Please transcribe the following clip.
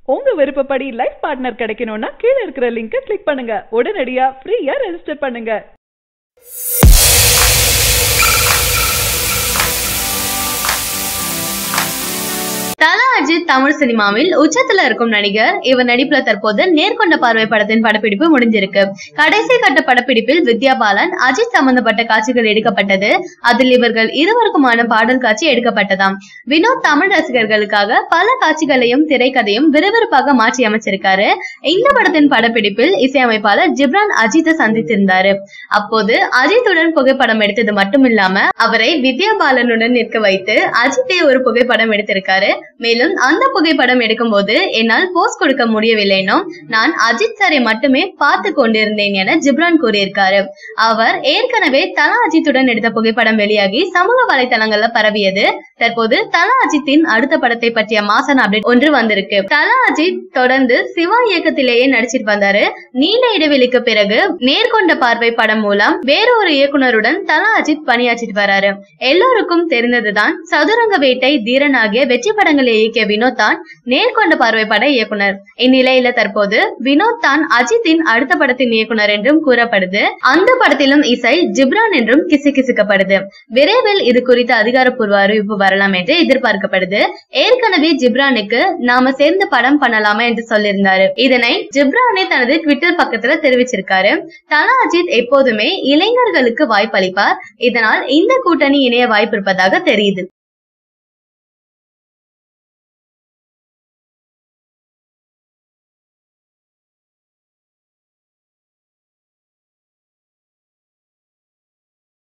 உங்க விருப்பப்படி life partner கிடைக்கணும்னா கீழ இருக்கிற லிங்கை கிளிக் பண்ணுங்க உடனடியா ஃப்ரீயா ரெஜிஸ்டர் பண்ணுங்க தல அஜித் தமிழ் சினிமாவில் உச்சத்துல இருக்கும் நடிகர் இவர் நடிப்புல தற்போது நேர்கொண்ட பார்வை படத்தின் படப்பிடிப்பு முடிஞ்சிருக்கு கடைசி கட்ட படப்பிடிப்பில் வித்யா பாலன் அஜித் சம்பந்தப்பட்ட காட்சிகள் எடுக்கப்பட்டது அதில் இவர்கள் இருவருக்குமான பாடல் காட்சி எடுக்கப்பட்டதாம் வினோத் தமிழ் ரசிகர்களுக்காக பல காட்சிகளையும் திரைக்கதையும் விறுவிறுப்பாக மாற்றி அமைச்சிருக்காரு இந்த படத்தின் படப்பிடிப்பில் இசையமைப்பாளர் ஜிப்ரான் அஜித்தை சந்தித்திருந்தாரு அப்போது அஜித்துடன் புகைப்படம் எடுத்தது மட்டும் இல்லாம அவரை வித்யா பாலனுடன் நிற்க வைத்து அஜித்தே ஒரு புகைப்படம் எடுத்திருக்காரு மேலும் அந்த புகைப்படம் எடுக்கும்போது என்னால் போஸ் கொடுக்க முடியவில்லைனும் நான் அஜித் சாரை மட்டுமே பார்த்து கொண்டிருந்தேன் என ஜிப்ரான் கூறியிருக்காரு அவர் ஏற்கனவே தலா அஜித்துடன் எடுத்த புகைப்படம் வெளியாகி சமூக வலைதளங்கள்ல பரவியது தற்போது தலா அஜித்தின் அடுத்த படத்தை பற்றிய மாசன் அப்டேட் ஒன்று வந்திருக்கு தலா அஜித் தொடர்ந்து சிவா இயக்கத்திலேயே நடிச்சிட்டு வந்தாரு நீண்ட இடைவெளிக்கு பிறகு நேர்கொண்ட பார்வை படம் மூலம் வேறொரு இயக்குனருடன் தலா அஜித் பணியாற்றிட்டு வராரு எல்லோருக்கும் தெரிந்ததுதான் சதுரங்க வேட்டை தீரன் ஆகிய வெற்றி படங்களை இயக்கிய வினோத் தான் நேர்கொண்ட பார்வை பட இயக்குனர் இந்நிலையில தற்போது வினோத் தான் அஜித்தின் அடுத்த படத்தின் இயக்குனர் என்றும் கூறப்படுது அந்த படத்திலும் இசை ஜிப்ரான் என்றும் கிசுகிசுக்கப்படுது விரைவில் இது குறித்த அதிகாரப்பூர்வ அறிவிப்பு வரலாம் என்று எதிர்பார்க்கப்படுது ஏற்கனவே ஜிப்ரானுக்கு நாம சேர்ந்து படம் பண்ணலாமா என்று சொல்லியிருந்தாரு இதனை ஜிப்ரானே தனது ட்விட்டர் பக்கத்துல தெரிவிச்சிருக்காரு தலா அஜித் எப்போதுமே இளைஞர்களுக்கு வாய்ப்பளிப்பார் இதனால் இந்த கூட்டணி இணைய வாய்ப்பு இருப்பதாக தெரியுது